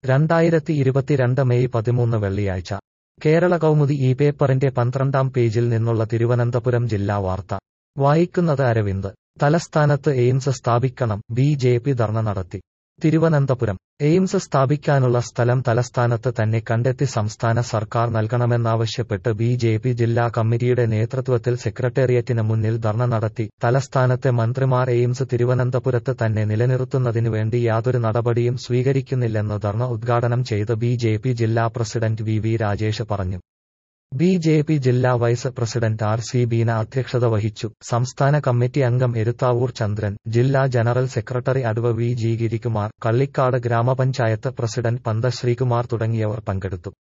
രണ്ടായിരത്തി ഇരുപത്തിരണ്ട് മെയ് പതിമൂന്ന് വെള്ളിയാഴ്ച കേരള കൗമുദി ഈ പേപ്പറിന്റെ പന്ത്രണ്ടാം പേജിൽ നിന്നുള്ള തിരുവനന്തപുരം ജില്ലാ വാർത്ത വായിക്കുന്നത് അരവിന്ദ് തലസ്ഥാനത്ത് എയിംസ് സ്ഥാപിക്കണം ബി ജെ പി ധർണ നടത്തി തിരുവനന്തപുരം എയിംസ് സ്ഥാപിക്കാനുള്ള സ്ഥലം തലസ്ഥാനത്ത് തന്നെ കണ്ടെത്തി സംസ്ഥാന സർക്കാർ നൽകണമെന്നാവശ്യപ്പെട്ട് ബി ജെ പി ജില്ലാ കമ്മിറ്റിയുടെ നേതൃത്വത്തിൽ സെക്രട്ടേറിയറ്റിന് മുന്നിൽ ധർണ നടത്തി തലസ്ഥാനത്തെ മന്ത്രിമാർ എയിംസ് തിരുവനന്തപുരത്ത് തന്നെ നിലനിർത്തുന്നതിനു വേണ്ടി യാതൊരു നടപടിയും സ്വീകരിക്കുന്നില്ലെന്ന് ധർണ ഉദ്ഘാടനം ചെയ്ത് ബി ജെ പി ജില്ലാ പ്രസിഡന്റ് വി വി രാജേഷ് പറഞ്ഞു ബി ജെ പി ജില്ലാ vice president R C Beena അധ്യക്ഷത വഹിച്ചു സംസ്ഥാന കമ്മിറ്റി അംഗം എരുത്താവൂർ ചന്ദ്രൻ ജില്ലാ general secretary adv V G Girikumar Kallikkad gramapanchayat president പന്ത Sreekumar തുടങ്ങിയവർ പങ്കെടുത്തു